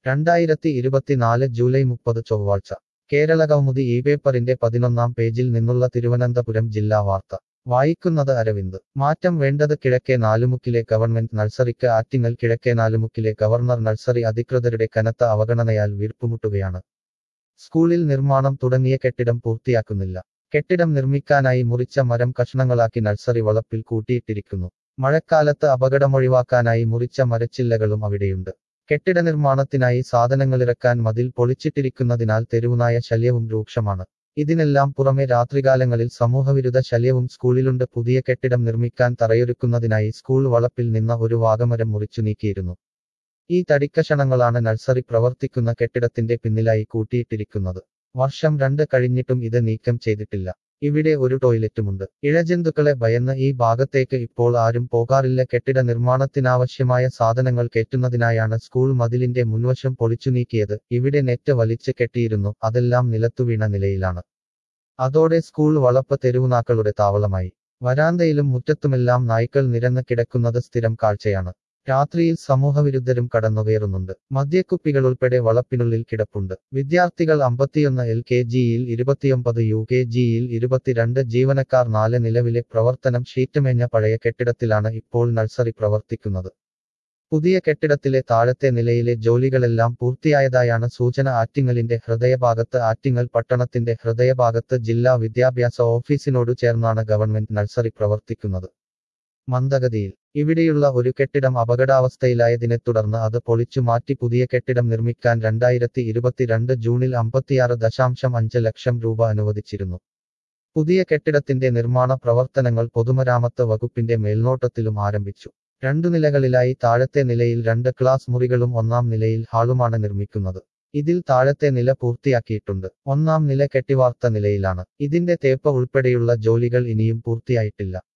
രണ്ടായിരത്തി ഇരുപത്തിനാല് ജൂലൈ മുപ്പത് ചൊവ്വാഴ്ച കേരളകൗമുദി ഈ പേപ്പറിന്റെ പതിനൊന്നാം പേജിൽ നിന്നുള്ള തിരുവനന്തപുരം ജില്ലാ വാർത്ത വായിക്കുന്നത് അരവിന്ദ് മാറ്റം വേണ്ടത് കിഴക്കേ നാലുമുക്കിലെ ഗവൺമെന്റ് നഴ്സറിക്ക് ആറ്റിങ്ങൽ കിഴക്കേ നാലുമുക്കിലെ ഗവർണർ നഴ്സറി അധികൃതരുടെ കനത്ത അവഗണനയാൽ വീർപ്പുമുട്ടുകയാണ് സ്കൂളിൽ നിർമ്മാണം തുടങ്ങിയ കെട്ടിടം പൂർത്തിയാക്കുന്നില്ല കെട്ടിടം നിർമ്മിക്കാനായി മുറിച്ച മരം കഷ്ണങ്ങളാക്കി നഴ്സറി വളപ്പിൽ കൂട്ടിയിട്ടിരിക്കുന്നു മഴക്കാലത്ത് അപകടമൊഴിവാക്കാനായി മുറിച്ച മരച്ചില്ലകളും അവിടെയുണ്ട് കെട്ടിട നിർമ്മാണത്തിനായി സാധനങ്ങളിറക്കാൻ മതിൽ പൊളിച്ചിട്ടിരിക്കുന്നതിനാൽ തെരുവുനായ ശല്യവും രൂക്ഷമാണ് ഇതിനെല്ലാം പുറമെ രാത്രികാലങ്ങളിൽ സമൂഹവിരുദ്ധ ശല്യവും സ്കൂളിലുണ്ട് പുതിയ കെട്ടിടം നിർമ്മിക്കാൻ തറയൊരുക്കുന്നതിനായി സ്കൂൾ വളപ്പിൽ നിന്ന ഒരു വാഗമരം മുറിച്ചു നീക്കിയിരുന്നു ഈ തടിക്കഷണങ്ങളാണ് നഴ്സറി പ്രവർത്തിക്കുന്ന കെട്ടിടത്തിന്റെ പിന്നിലായി കൂട്ടിയിട്ടിരിക്കുന്നത് വർഷം രണ്ട് കഴിഞ്ഞിട്ടും ഇത് നീക്കം ചെയ്തിട്ടില്ല ഇവിടെ ഒരു ടോയ്ലറ്റുമുണ്ട് ഇഴജന്തുക്കളെ ഭയന്ന് ഈ ഭാഗത്തേക്ക് ഇപ്പോൾ ആരും പോകാറില്ല കെട്ടിട നിർമ്മാണത്തിനാവശ്യമായ സാധനങ്ങൾ കയറ്റുന്നതിനായാണ് സ്കൂൾ മതിലിന്റെ മുൻവശം പൊളിച്ചു നീക്കിയത് ഇവിടെ നെറ്റ് വലിച്ച് കെട്ടിയിരുന്നു അതെല്ലാം നിലത്തുവീണ നിലയിലാണ് അതോടെ സ്കൂൾ വളപ്പ് തെരുവുനാക്കളുടെ താവളമായി വരാന്തയിലും മുറ്റത്തുമെല്ലാം നായ്ക്കൾ നിരന്ന് കിടക്കുന്നത് സ്ഥിരം കാഴ്ചയാണ് രാത്രിയിൽ സമൂഹവിരുദ്ധരും കടന്നുകയറുന്നുണ്ട് മദ്യക്കുപ്പികൾ ഉൾപ്പെടെ വളപ്പിനുള്ളിൽ കിടപ്പുണ്ട് വിദ്യാർത്ഥികൾ അമ്പത്തിയൊന്ന് എൽ കെ ജിയിൽ ഇരുപത്തിയൊമ്പത് യു കെ ജിയിൽ ഇരുപത്തിരണ്ട് ജീവനക്കാർ നാല് നിലവിലെ പ്രവർത്തനം ഷീറ്റുമേഞ്ഞ പഴയ കെട്ടിടത്തിലാണ് ഇപ്പോൾ നഴ്സറി പ്രവർത്തിക്കുന്നത് പുതിയ കെട്ടിടത്തിലെ താഴത്തെ നിലയിലെ ജോലികളെല്ലാം പൂർത്തിയായതായാണ് സൂചന ആറ്റിങ്ങലിന്റെ ഹൃദയഭാഗത്ത് ആറ്റിങ്ങൽ പട്ടണത്തിന്റെ ഹൃദയഭാഗത്ത് ജില്ലാ വിദ്യാഭ്യാസ ഓഫീസിനോടു ചേർന്നാണ് ഗവൺമെന്റ് നഴ്സറി പ്രവർത്തിക്കുന്നത് മന്ദഗതിയിൽ ഇവിടെയുള്ള ഒരു കെട്ടിടം അപകടാവസ്ഥയിലായതിനെ തുടർന്ന് അത് പൊളിച്ചു മാറ്റി പുതിയ കെട്ടിടം നിർമ്മിക്കാൻ രണ്ടായിരത്തി ഇരുപത്തിരണ്ട് ജൂണിൽ അമ്പത്തിയാറ് ദശാംശം അഞ്ച് ലക്ഷം രൂപ അനുവദിച്ചിരുന്നു പുതിയ കെട്ടിടത്തിന്റെ നിർമ്മാണ പ്രവർത്തനങ്ങൾ പൊതുമരാമത്ത് വകുപ്പിന്റെ മേൽനോട്ടത്തിലും ആരംഭിച്ചു രണ്ടു നിലകളിലായി താഴത്തെ നിലയിൽ രണ്ട് ക്ലാസ് മുറികളും ഒന്നാം നിലയിൽ ഹാളുമാണ് നിർമ്മിക്കുന്നത് ഇതിൽ താഴത്തെ നില പൂർത്തിയാക്കിയിട്ടുണ്ട് ഒന്നാം നില കെട്ടിവാർത്ത നിലയിലാണ് ഇതിന്റെ തേപ്പ ഉൾപ്പെടെയുള്ള ജോലികൾ ഇനിയും പൂർത്തിയായിട്ടില്ല